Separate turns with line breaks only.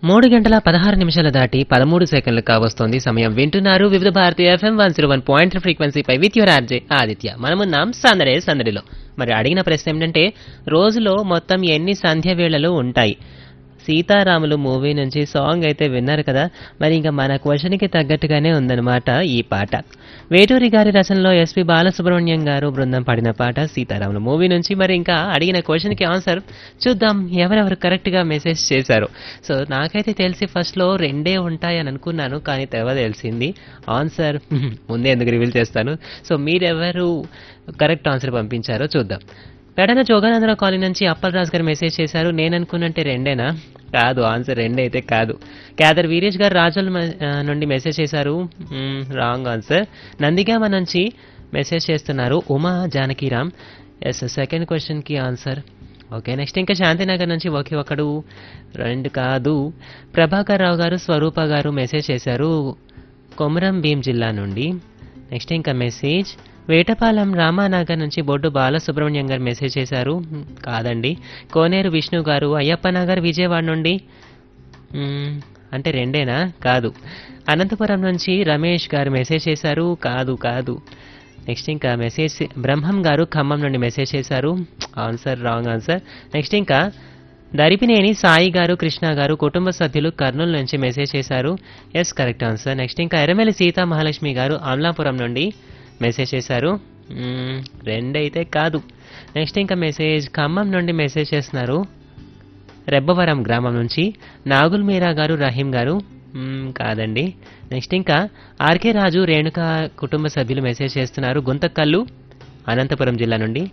మూడు గంటల పదహారు నిమిషాలు దాటి పదమూడు సెకండ్లు కావస్తోంది సమయం వింటున్నారు Vividh Bharati FM one zero one point ఫ్రీక్వెన్సీపై విత్ యువర్ ఆర్జే ఆదిత్య మనమున్నాం సందడే సందడిలో మరి అడిగిన ప్రశ్న ఏమిటంటే రోజులో మొత్తం ఎన్ని సంధ్య వేళలు ఉంటాయి సీతారాములు మూవీ నుంచి సాంగ్ అయితే విన్నారు కదా మరి ఇంకా మన క్వశ్చన్కి తగ్గట్టుగానే ఉందన్నమాట ఈ పాట వేటూరి గారి రచనలో ఎస్పి బాలసుబ్రహ్మణ్యం గారు బృందం పాడిన పాట సీతారాములు మూవీ నుంచి మరి ఇంకా అడిగిన క్వశ్చన్కి ఆన్సర్ చూద్దాం ఎవరెవరు కరెక్ట్గా మెసేజ్ చేశారు సో నాకైతే తెలిసి ఫస్ట్లో రెండే ఉంటాయి అని అనుకున్నాను కానీ తర్వాత తెలిసింది ఆన్సర్ ముందే ఎందుకు రివీల్ చేస్తాను సో మీరెవరు కరెక్ట్ ఆన్సర్ పంపించారో చూద్దాం పెడన జోగానందన కాలనీ నుంచి అప్పలరాజు గారు మెసేజ్ చేశారు నేను అనుకున్నంటే రెండేనా కాదు ఆన్సర్ రెండే అయితే కాదు క్యాదర్ వీరేష్ గారు రాజోల్ మ- ఆ, నుండి మెసేజ్ చేశారు రాంగ్ ఆన్సర్ నందిగామ నుంచి మెసేజ్ చేస్తున్నారు ఉమా జానకిరామ్ ఎస్ సెకండ్ క్వశ్చన్కి ఆన్సర్ ఓకే నెక్స్ట్ ఇంకా శాంతినగర్ నుంచి ఒకే ఒకడు రెండు కాదు ప్రభాకర్ రావు గారు స్వరూప గారు మెసేజ్ చేశారు కొమరం భీం జిల్లా నుండి నెక్స్ట్ ఇంకా మెసేజ్ వేటపాలెం రామానగర్ నుంచి బొడ్డు బాలసుబ్రహ్మణ్యం గారు మెసేజ్ చేశారు హ్మ్, కాదండి కోనేరు విష్ణు గారు అయ్యప్ప నగర్ విజయవాడ నుండి మ్మ్, అంటే రెండేనా కాదు అనంతపురం నుంచి రమేష్ గారు మెసేజ్ చేశారు కాదు కాదు నెక్స్ట్ ఇంకా మెసేజ్ బ్రహ్మం గారు ఖమ్మం నుండి మెసేజ్ చేశారు ఆన్సర్ రాంగ్ ఆన్సర్ నెక్స్ట్ ఇంకా దరిపినేని సాయి గారు కృష్ణ గారు కుటుంబ సభ్యులు కర్నూలు నుంచి మెసేజ్ చేశారు ఎస్ కరెక్ట్ ఆన్సర్ నెక్స్ట్ ఇంకా ఎర్రమెల్లి సీతా మహాలక్ష్మి గారు అమలాపురం నుండి మెసేజ్ చేశారు మ్మ్, రెండైతే కాదు నెక్స్ట్ ఇంకా మెసేజ్ ఖమ్మం నుండి మెసేజ్ చేస్తున్నారు రెబ్బవరం గ్రామం నుంచి నాగుల్ మీరా గారు రహీం గారు మ్మ్, కాదండి నెక్స్ట్ ఇంకా ఆర్కే రాజు రేణుక కుటుంబ సభ్యులు మెసేజ్ చేస్తున్నారు గుంతకల్లు అనంతపురం జిల్లా నుండి